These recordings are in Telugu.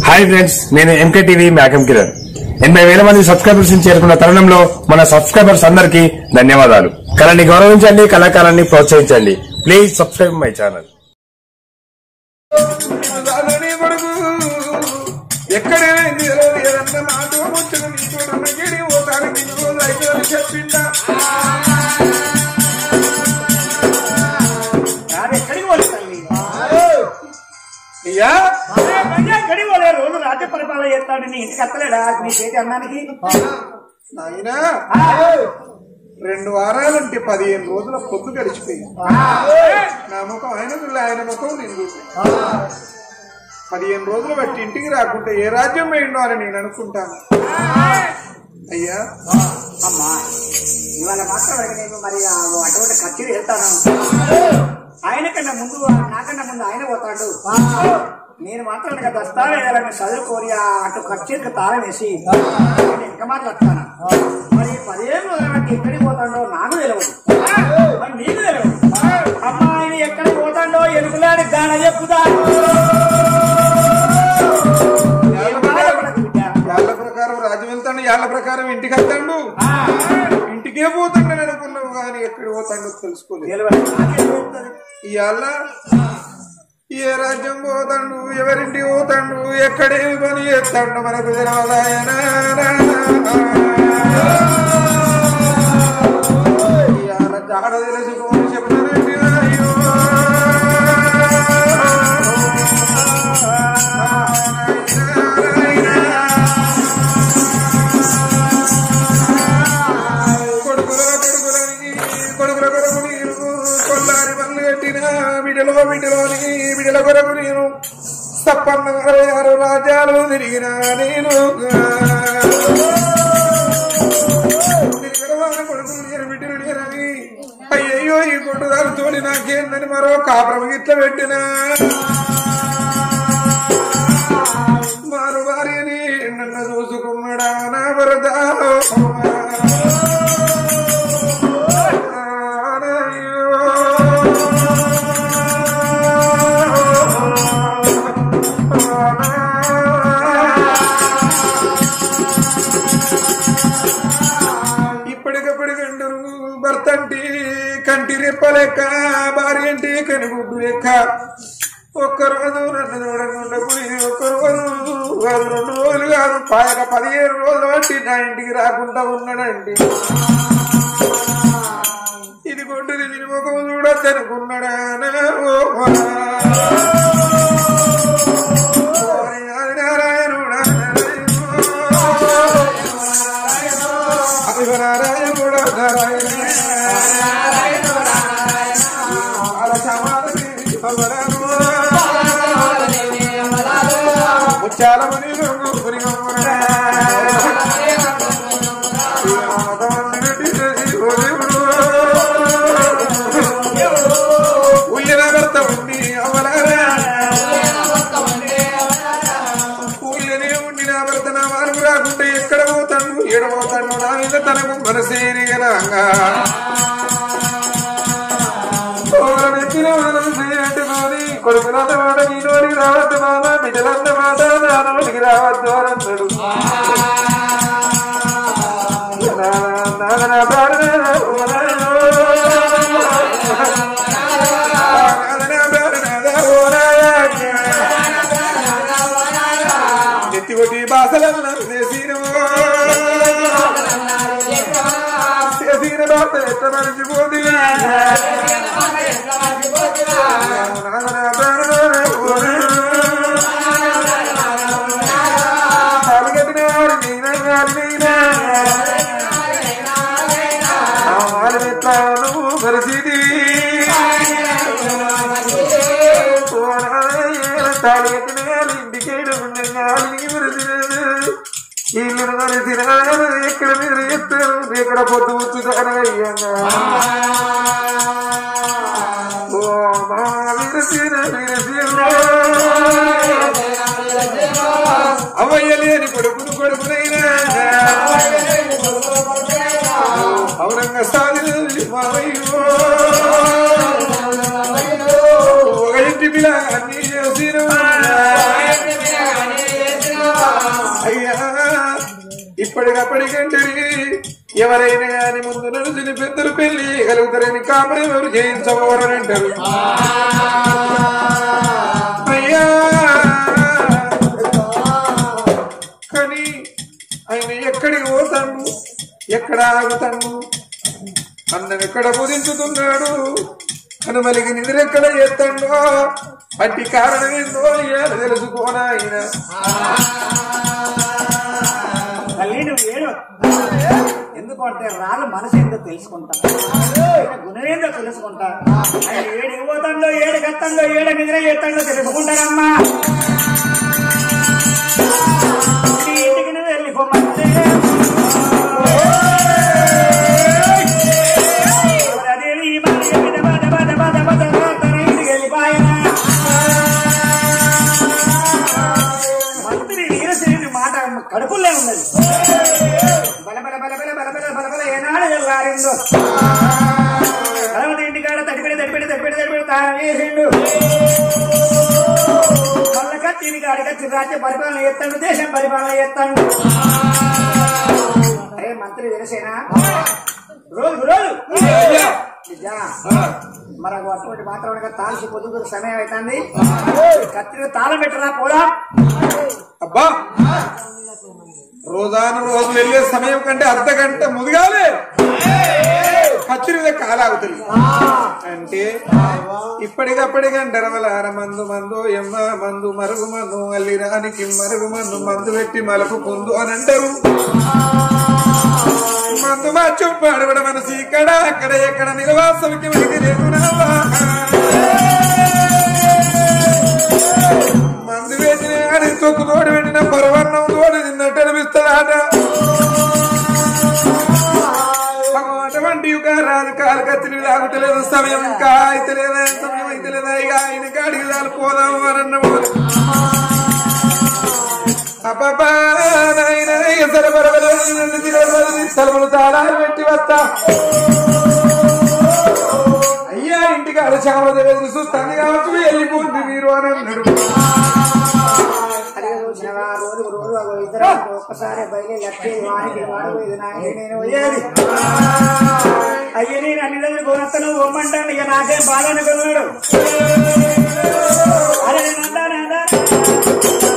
హాయ్ ఫ్రెండ్స్ నేను ఎంకే టీవీ మ్యాకం కిరణ్ ఎనభై వేల మంది సబ్స్క్రైబర్స్ ని చేరుకున్న తరుణంలో మన సబ్స్క్రైబర్స్ అందరికీ ధన్యవాదాలు కళని గౌరవించండి కళాకారాన్ని ప్రోత్సహించండి ప్లీజ్ సబ్స్క్రైబ్ మై ఛానల్ రాలని కొడుకు ఎక్కడేమైంది తెలియదు ఏదన్నా మాట వచ్చిన నీతో నన్నగిరి పోతానికి రోజు అయితే చెప్పిందా నాది ఎక్కడికి పోలేదు తల్లి. అయ్యా అరే భయ్యా, ఎక్కడికి పోలే రోజు రాజ్య పరిపాలన చేస్తాడు నీ ఇంటికి అత్తలేడా నీ చేతి అన్నానికి నాయనా రెండు వారాలంటే పదిహేను రోజుల పొద్దు గడిచిపోయింది నా ముఖం ఆయన చూడలే ఆయన ముఖం నేను చూడలే పదిహేను రోజులు బట్టి ఇంటికి రాకుంటే ఏ రాజ్యం వేయండో అని నేను అనుకుంటాను అయ్యా అమ్మా ఇవాళ మాత్రం నేను మరి ఆ అటువంటి కత్తిరి వెళ్తాను ఆయన కన్నా ముందు నాకన్నా ముందు ఆయన పోతాడు నేను మాత్రం ఇక దస్తావేదాలను చదువుకొని ఆ అటు కచ్చేరికి తాళం వేసి నేను ఇంకా మాట్లాడతాను మరి పదిహేను రోజుల బట్టి ఎక్కడికి పోతాడో నాకు తెలియదు మరి నీకు తెలియదు అమ్మ ఆయన ఎక్కడికి పోతాడో ఎలుగులాడి గాన చెప్పుతాడు ఏం బాధపడకు బిడ్డ. యాళ్ళ ప్రకారం రాజ్యం వెళ్తాడు యాళ్ళ ప్రకారం ఇంటికి వెళ్తాడు ఇంటికే పోతాడు అని అనుకున్నావు కానీ ఎక్కడికి పోతాడో తెలుసుకోలేదు తెలియదు. నాకేం తెలుస్తుంది? ఇవాళ ఏ రాజ్యం పోతాడు ఎవరింటికి పోతాడు ఎక్కడేమి పని చేస్తాడు మనకు తెలవదాయన ఇవాళ జాడ తెలుసుకోని చెప్తానండి అయ్యో. కొడుకుల కొడుకులని కొడుకుల కొరకు నేను కొల్లారి పనులు కట్టిన బిడ్డలో బిడ్డలోని బిడ్డల కొరకు నేను తప్పన్న అరవై ఆరు రాజ్యాలు తిరిగిన నేను తిరిగిన కొడుకులు నేను బిడ్డలు లేరని అయ్యయ్యో ఈ కొట్టుదారు తోడి నాకేందని మరో కాపురం ఇట్లా పెట్టినా మారు భార్యని నన్ను చూసుకున్నాడా నా వరదా ఇప్పటికప్పుడు కంటరు భర్త అంటే కంటి రెప్ప లెక్క భార్య అంటే కనుగుడ్డు లెక్క ఒక్కరోజు నన్ను చూడకుండా పోయి ఒక్కరోజు కాదు రెండు రోజులు కాదు పాయక పదిహేను రోజులు బట్టి నా ఇంటికి రాకుండా ఉన్నాడండి ఇది కొట్టుది దీని ముఖం చూడొద్దు అనుకున్నాడా ఓ నారాయణుడా నారాయణుడా నారాయణ ముచ్చాల మని ఉయ్యన భర్త ఉంది అవలారా ఊళ్ళనే ఉండి నా భర్త నా వారు రాకుంటే ఎక్కడ పోతాడు ఏడ పోతాడు నా మీద తనకు మనసేరిగనంగా కొడుకులంత మాట నీ నోడికి రావద్దు మామ బిడ్డలంత మాట నా నోటికి రావద్దు అన్నాడు ఎత్తి కొట్టి బాసలన్నా చేసిన చేసిన బాస ఎట్ట మరిచిపోతుంది పరిస్థితి ఇంటికేడు ఇల్లు మరి తినాలి ఎక్కడ మీరు ఎత్తారు ఎక్కడ పొద్దు ఉంచుతారయ్యా ఓ మా విరసిన విరసిన అవయ్య లేని కొడుకును కొడుకునైనా అవునంగా సాధి మావయ్యో ఒక ఇంటి పిల్ల అన్ని చేసిన ఇప్పటికప్పటికంటే ఎవరైనా కానీ ముందు నడుచుని పెద్దలు పెళ్లి కలుగుతారని కాపరి ఎవరు చేయించవరని అంటారు అయ్యా కానీ ఆయన ఎక్కడికి పోతాడు ఎక్కడ ఆగుతాడు అన్నం ఎక్కడ బోధించుతున్నాడు హనుమలికి నిద్రెక్కడ ఎత్తండో అట్టి కారణం ఏందో ఇవాళ తెలుసుకోనా ఆయన తల్లి నువ్వు ఏడు ఎందుకు అంటే రాళ్ళు మనసు ఏంటో తెలుసుకుంటా ఆయన గుణమేందో తెలుసుకుంటా ఆయన ఏడు ఇవ్వతండో ఏడు కత్తండో ఏడు నిద్ర చేస్తాడో తెలుసుకుంటానమ్మా నీ ఇంటికి నువ్వు వెళ్ళిపోమంటే అదేవి ఈ మాట చెప్పి దబా దబా దబా దబా దబా తన ఇంటికి వెళ్ళిపోయానా మంత్రి వీరసేని మాట కడుపుల్లో ఉన్నది బల బల బల బల బల బల బల బల ఏనాడు వెళ్ళారిందో కలవతి ఇంటికాడ తడిపెడి తడిపెడి తడిపెడి తడిపెడి తాను వేసిండు మళ్ళా కత్తిని కాడి కత్తి రాజ్య పరిపాలన చేస్తాడు దేశం పరిపాలన చేస్తాడు అరే మంత్రి వీరసేన రోజు రోజు నిజా మరి అది అటువంటి మాత్రం తాల్సి పొద్దుకు సమయం అవుతుంది కత్తిని తాళం పెట్టరా పోదా అబ్బా రోజాను రోజు వెళ్ళే సమయం కంటే అర్ధ గంట ముదిగాలే కత్తిరి మీద కాలాగుతుంది అంటే ఇప్పటికప్పటికంటారు వాళ్ళ మందు మందు ఎమ్మ మందు మరుగు మందు మళ్ళీ రానికి మరుగు మందు మందు పెట్టి మలుపు పొందు అని అంటారు మందు మార్చు పాడబడ మనసు ఇక్కడ అక్కడ ఎక్కడ నిలవాసవికి వెలిగి లేకున్నావా మందు వేసిన అని తొక్కు తోడు పెట్టిన పరవర్ణం తోడు తిన్నట్టు అనిపిస్తాడాట అటువంటి యుగ రాదు కాలు కత్తిని లాగుతలేదు సమయం ఇంకా అయితలేదా సమయం అయితలేదా ఇక ఆయన కాడికి చాలు పోదాము అని అన్నవాడు అబ్బబ్బా నాయన ఎసరు బరబలేదు నన్ను తిరగబడి తలుపులు తాళాలు పెట్టి వస్తా అయ్యా ఇంటికి అలచకమ దగ్గర చూస్తాను కావచ్చు వెళ్ళిపోతుంది మీరు అని అన్నాడు అడిగి చూసినవా రోజు రోజు అగో ఇద్దరు ఒక్కసారి బయలు లెక్కేది వానికి వాడిపోయేది నాయన నేను పోయేది అయ్యే నేను అన్ని దగ్గర కొనత్తను బొమ్మంటాను ఇక నాకేం బాధ అనుకున్నాడు అరే నేను అంటాను అంటాను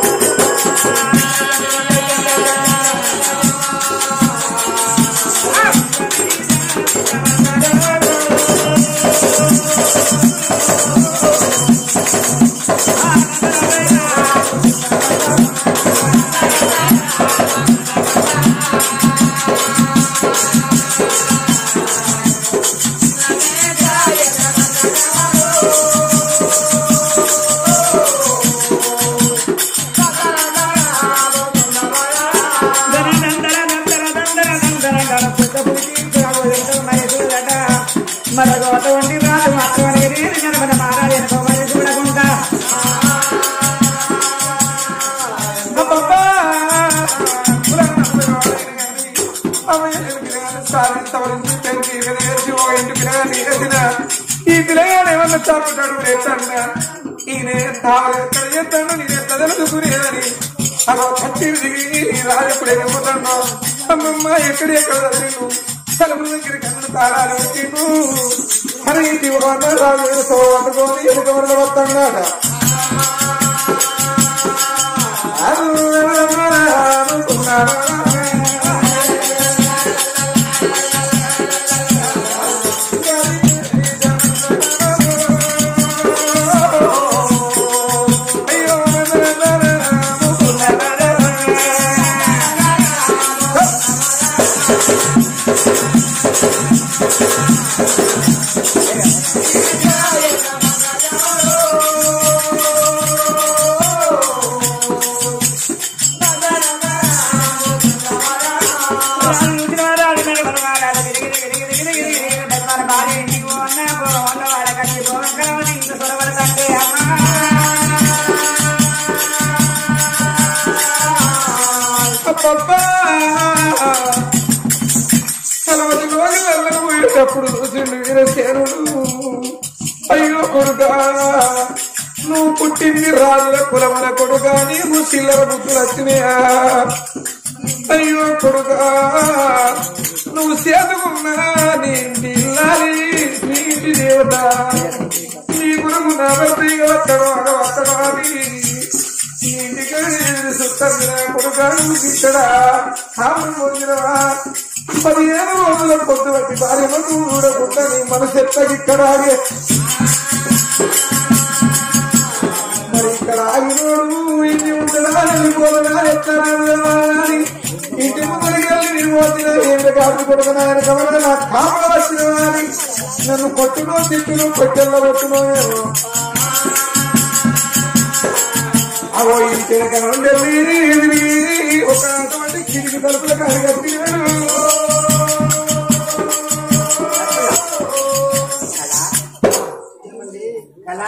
మరొకటి రాదు మాత్రం మన మారాలి అనుకోమని చూడకుండా అబ్బబ్బా! సాధించవలసింది తెలిసి ఎగరేసి ఓ ఇంటికి నేసిన ఈ పిల్లగాడు ఏమన్నా చాపుతాడు లేచండ ఈయన తాను ఎక్కడ చేస్తాడు నేను ఎట్లా తెలుసుకునేదని అదో కత్తిరి దిగి రాజప్పుడు ఎగిపోతాడు అమ్మమ్మ ఎక్కడ ఎక్కడ చదివిను తలుపు దగ్గర కన్ను తాళాలు పెట్టిను మరి ఇంటి రాజు ఏదో వండుకొని ఎదుక వరద వస్తాడు నలభై రోజులు వెళ్ళను పోయేటప్పుడు చూసిండు వీరసేనుడు అయ్యో కొడుక నువ్వు పుట్టింది రాజుల కులమల కొడుక నీకు చిల్లర బుద్ధులు వచ్చినాయా అయ్యో కొడుక నువ్వు చేతుకున్నా నీ ఇంటి ఇల్లాలి నీ ఇంటి దేవత నీ గురువు నా భర్తీగ వస్తాడు అగ వస్తాడు అని నీ ఇంటికి సుత్తంగా కొడుక నువ్వు తిట్టడా కామం పొందినవా పదిహేను రోజుల పొద్దు వచ్చి భార్య నువ్వు చూడకుండా నీ మనసు ఎత్తగిక్కడాగే మరి ఇక్కడ ఆగినోడు ఇంటి ఉండడా వెళ్ళిపోతున్నా ఎక్కడ ఇంటి ముందరికి వెళ్ళి నేను పోతున్నా ఏమి కాదు కొడుకున్నా ఆయన కమల నా కాపల వచ్చిన వారి నన్ను కొట్టునో తిట్టునో కొట్టెల్లో కొట్టునో ఏమో అవో ఇంటి వెళ్ళి ఒక అటువంటి కిటికీ తలుపుల కాడి కట్టినాడు కళా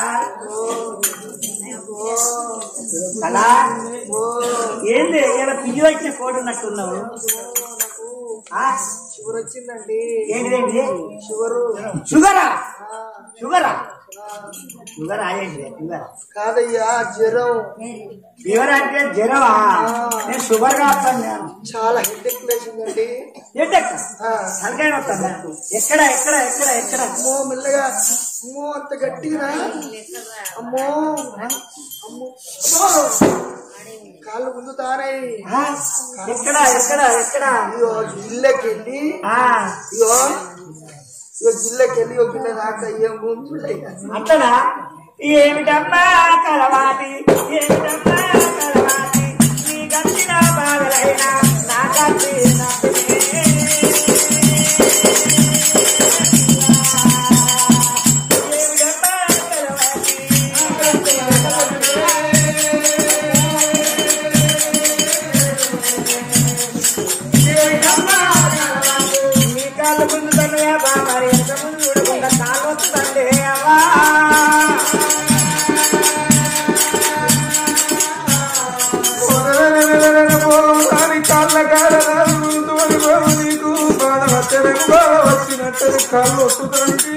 కళా ఏంది ఇలా పిల్లి వచ్చిన కోడి ఉన్నట్టున్నావు ఆ? షుగర్ వచ్చిందండి ఏంటిదేంటి షుగరు షుగరా షుగరా షుగరా ఏంటి షుగరా కాదయ్యా జ్వరం ఫీవర్ అంటే జ్వరమా నేను షుగర్ కాస్తాను నేను చాలా హెడ్ఎక్ లేచిందండి ఏంటక్క ఆ, తలకాయ వస్తాను నాకు ఎక్కడ ఎక్కడ ఎక్కడ ఎక్కడ అమ్మో మెల్లగా అమ్మో అంత గట్టిగా అమ్మో అమ్మో అమ్మో. కాళ్ళు గుంజుతానాయి ఆ? ఎక్కడ ఎక్కడ ఎక్కడ ఇగో జిల్లకి వెళ్ళి ఆ, ఇగో ఇగో జిల్లకి వెళ్ళి ఒక గిన్నె దాకా ఏం గుంజులయ్యా అంతనా ఏమిటమ్మా కలవాటి ఏమిటమ్మా కలవాటి నీ గంచిన బాగలైనా నా గంటి నవ్వునే. ఏమిటమ్మా కలవాటి ఏమిటమ్మా కలవాటి నీ కాళ్ళు గుంజుతున్నాయా బాబారి ఎంత ముందు చూడకుండా కాళ్ళు వస్తుందండి అవ్వా అని కాళ్ళ కాళ్ళని బాబు నీకు బాధ వచ్చనకు బాధ వచ్చినట్టు కాళ్ళు వస్తుందండి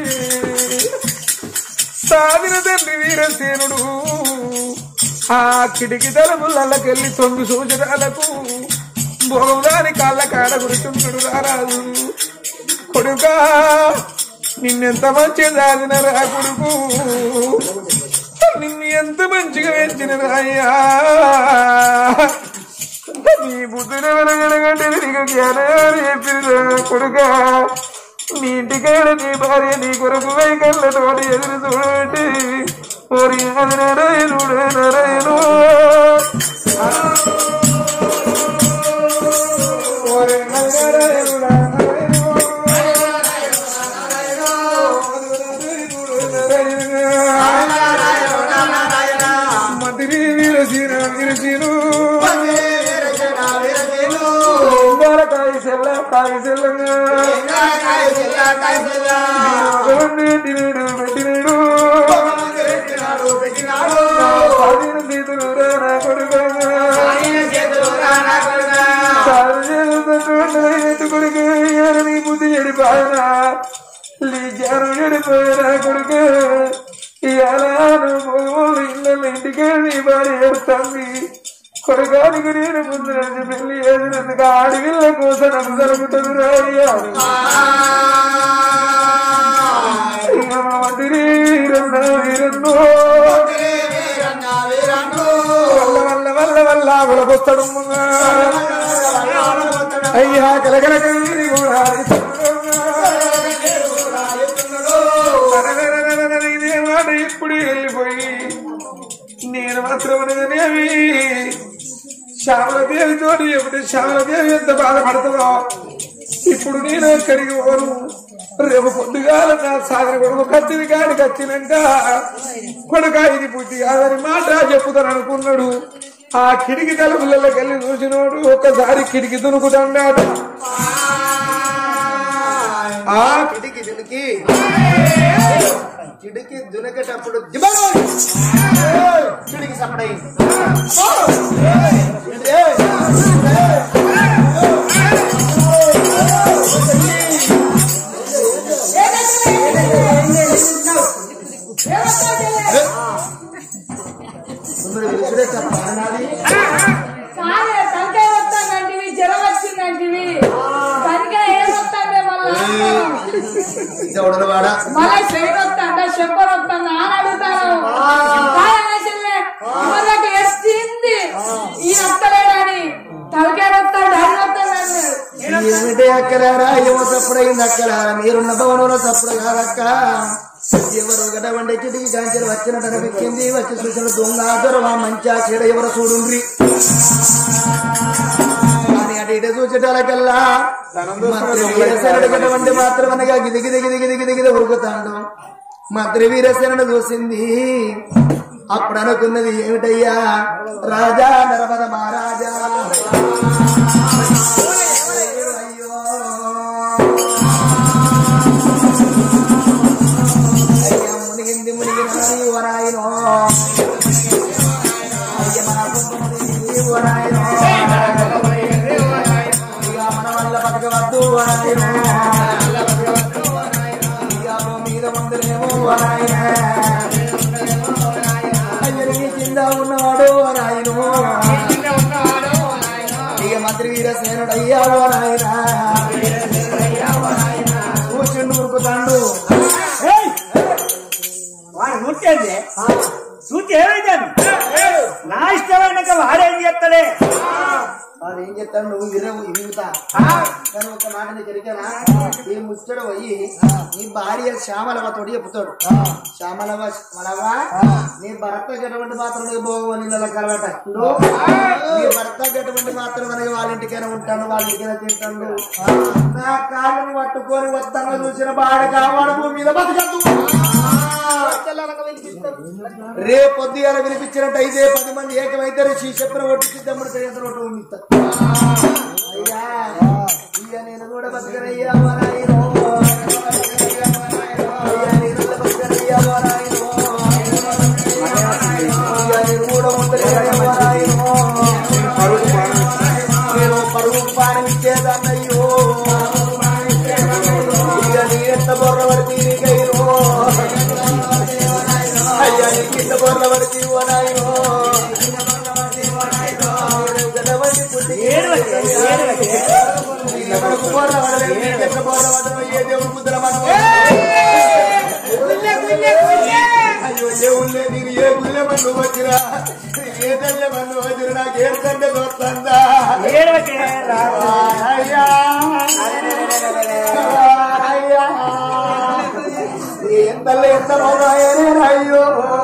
సాధిన తండ్రి వీరసేనుడు ఆ కిటికీ తలుపులకెళ్ళి తొమ్మిది సూచనలకు భోగాని కాళ్ళ కాడ గుర్తుంటుడు రారాదు కొడుకా నిన్నెంత మంచిగా సాధిన రా కొడుకు నిన్ను ఎంత మంచిగా పెంచిన రాయ్యా నీ బుద్ధులు వెలగడగంటే నీకు జ్ఞానాన్ని చెప్పిన కొడుక నీ ఇంటికాడ నీ భార్య నీ కొరకు వైకల్లతోటి ఎదురు చూడబెట్టి ఓరి అది నారాయణుడు నారాయణు ఓరి నారాయణుడా మంత్రి వీరసీన వీరసీను కాయ సెల్ల కాయ సెల్లంగా తినడు పెట్టినడు స్వాధీన సీతులు నా కొడుకంగా కొడుకు నీ బుద్ధి చెడిపోయినా నీ జ్ఞానం చెడిపోయినా కొడుకు ఇలా నువ్వు ఇళ్ళ ఇంటికి నీ భార్య ఏడుతుంది కొడుకానికి నేను ముందు నుంచి పెళ్లి చేసినందుకు ఆడవిళ్ళ కోసం నాకు జరుగుతుంది రాయ్యాను మందిరి వీరన్న వీరన్నో వల్ల వల్ల వల్ల వల్ల అవలకొస్తాడు అయ్యా కలకలక కూడా ఇదే మాట ఇప్పుడు వెళ్ళిపోయి నేను మాత్రం అనేవి శ్యామలదేవితో చెబితే శ్యామలదేవి ఎంత బాధపడుతుందో ఇప్పుడు నేను ఎక్కడికి పోను రేపు పొద్దుగాల నా సాగర కొడుకు కత్తిని కాడికి వచ్చినాక కొడుక ఇది బుద్ధి కాదని మాట చెప్పుతాను అనుకున్నాడు ఆ కిటికీ తలుపులకి వెళ్ళి చూసినోడు ఒక్కసారి కిటికీ దునుకుతాడు ఆ కిటికీ దునికి కిటికీ దునకేటప్పుడు దిబ్బలు! కిటికీ సపడై దౌడలవాడ మళ్ళీ శైలి వస్తాండ శంకర్ వస్తాండ అని అడుగుతాను కాదన్నా చెల్లె ఇవాళకి ఎస్టింది ఈ వస్తలేడని తలకాయ వస్తాడు అది వస్తాడు ఏమిటి అక్కలారా ఏమో సప్పుడైంది అక్కలారా మీరున్న భవనంలో సప్పుడు కాదక్క ఎవరు గడవండి కిటికీ కాంచెలు వచ్చినట్టు అనిపించింది వచ్చి చూసిన దొంగ దొరవా మంచా చెడ ఎవరు చూడుండ్రి కానీ అటు ఇటు చూసేటాలకల్లా వీరసేనుడు మాత్రం అనగా గిది గిది గిది గిది గిది గిది ఉరుకుతాడు మంత్రి వీరసేనుడు చూసింది అప్పుడు అనుకున్నది ఏమిటయ్యా రాజా నరమద మహారాజా అయ్యో అయ్యా మునిగింది మునిగింది వరాయినో అయ్య మన మునిగింది వరాయినో ఇక మన వల్ల బతకవద్దు వరాయినో ఇక భూమి మీద ముందులేమో వరాయినా అయ్యని కింద ఉన్నవాడు వరాయినో ఇక మంత్రి వీరసేనుడు అయ్యా వరాయినా కూర్చుండు ఉరుకుతాండు వాడు ముట్టేది చూచి ఏమైంది నా ఇష్టమైన వాడేం చేస్తాడే వాడు ఏం చెప్తాడు నువ్వు వినవు వినుతా కానీ ఒక మాట నీకు ఎరికనా ఈ ముచ్చడు పోయి నీ భార్య శ్యామలవ తోటి చెప్తాడు శ్యామలవ శ్యామలవ నీ భర్త గటువంటి మాత్రం నీకు భోగం నీళ్ళ కలవట నీ భర్త గటువంటి మాత్రం మనకి వాళ్ళ ఇంటికైనా ఉంటాను వాళ్ళ ఇంటికైనా తింటాను నా కాళ్ళని పట్టుకొని వస్తాను చూసిన బాడ కావాడు భూమి మీద బతకద్దు రేపొద్దు అలా వినిపించినట్టు అయితే పది మంది ఏకమైతే శ్రీ చెప్పిన ఒట్టి తమ్ముడు చేసిన ఒట్టు ఉండిస్తా అయ్యా ఇయ్య నేను కూడా బతకనయ్యా వరాయినో అయ్యా నేను కూడా బతకనయ్యా వరాయినో అయ్యా నేను కూడా ఉండలేను వరాయినో నేను పరుగు పానం ఇచ్చేదన్నయ్యో ఇక నీ ఎంత బొర్ర పడితే నీకైనో అయ్యా నీ కింద బొర్ర పడితే వరాయినో గడవడి పుట్టి ఎవరికి బొర్ర పడలేదు నీకెట్ల బొర్ర పడదు ఏ దేవుడు ముద్ర అయ్యో దేవుళ్ళే నేను ఏ గుళ్ళే మన్ను వచ్చిరా ఏ తల్లె మన్ను వచ్చిరా నాకు ఏ తండ్రి దొరుకుతుందా ఏడవకే అయ్యా అయ్యా ఏం తల్లి ఎంత బాగాయనే అయ్యో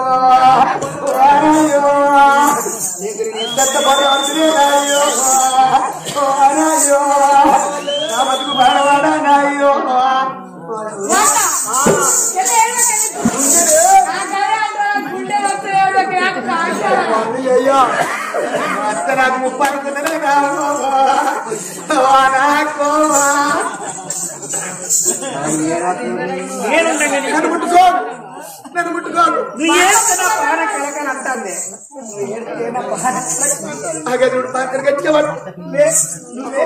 అయ్యో నీకు ఎంత పడవలసిందే అయ్యో అయ్యో నా బతుకు బాడవాడానయ్యో గుండె వస్తాడు నాకు కాశాడు అయ్యో అత్త నాకు ముప్పై అనుకున్నానే నాకు నేనుండగా నీకు నన్ను ముట్టుకోడు నన్ను ముట్టుకోడు నువ్వు ఏడుస్తున్నా బాధ కలకని అంటాంది అగదుడు పాత్ర గట్టిగా లే నువ్వే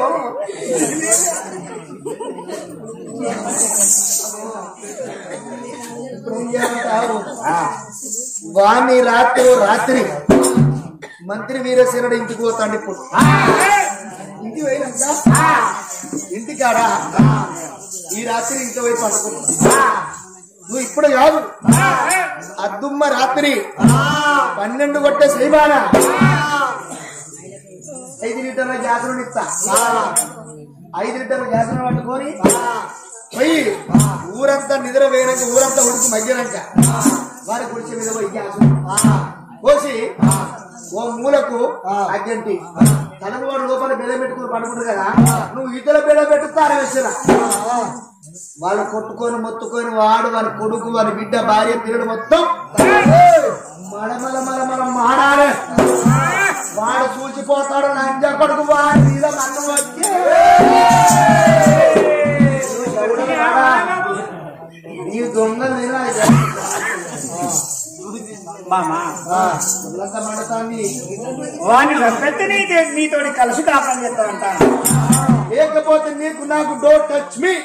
వాణి రాత్రి రాత్రి మంత్రి వీరసేనుడు ఇంటికి పోతాడు ఇప్పుడు ఇంటికి పోయినాక ఇంటికాడ ఈ రాత్రి ఇంటి పోయి పడుకుంటా నువ్వు ఇప్పుడు కాదు అద్దుమ్మ రాత్రి పన్నెండు కొట్టే శ్రీమాన ఐదు లీటర్ల గ్యాసులు ఇస్తా ఐదు లీటర్ల గ్యాసులు పట్టుకొని పోయి ఊరంతా నిద్ర వేయనాక ఊరంతా ఉడికి మగ్గినాక వారి కుడిచి మీద పోయి గ్యాసు పోసి ఓ మూలకు అగ్గంటి తనకు వాడు లోపల బెడ పెట్టుకుని పడుకుంటారు కదా నువ్వు ఇతర బెడ పెట్టుతారు వేసిన వాళ్ళు కొట్టుకొని మొత్తుకొని వాడు వారి కొడుకు వారి బిడ్డ భార్య పిల్లడు మొత్తం మలమల మలమల మాడాలి వాడు చూసిపోతాడు నంజ కొడుకు వాడి మీద మన్ను వచ్చి నీ దొంగలు తినాలి మామా దొంగలంతా మండుతాంది. వాడిని రప్పెత్తి నీతో నీతోటి కలిసి కాపురం చేస్తానంటాను లేకపోతే నీకు నాకు డోంట్ టచ్ మీ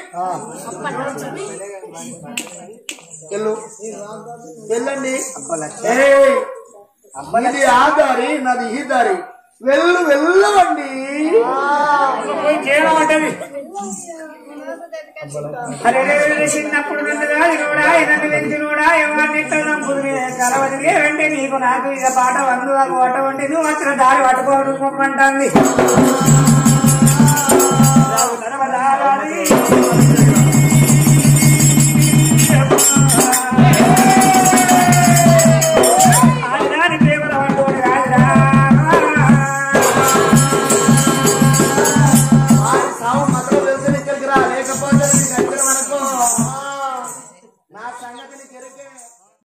వెళ్ళు వెళ్ళండి ఏయ్, ఇది ఆ దారి నాది ఈ దారి వెళ్ళు వెళ్ళవండి పోయి చేయడం అంటది అరే రే రే రే, చిన్నప్పుడు నన్ను కాదు కూడా నన్ను పెంచి కూడా ఎవరిని ఎట్లా నంపుదునే కలవదిలే అంటే నీకు నాకు ఇక పాట వందు నాకు ఓట వంటి నువ్వు వచ్చిన దారి పట్టుకోవడం పొమ్మంటాంది రావు నడవదారాది.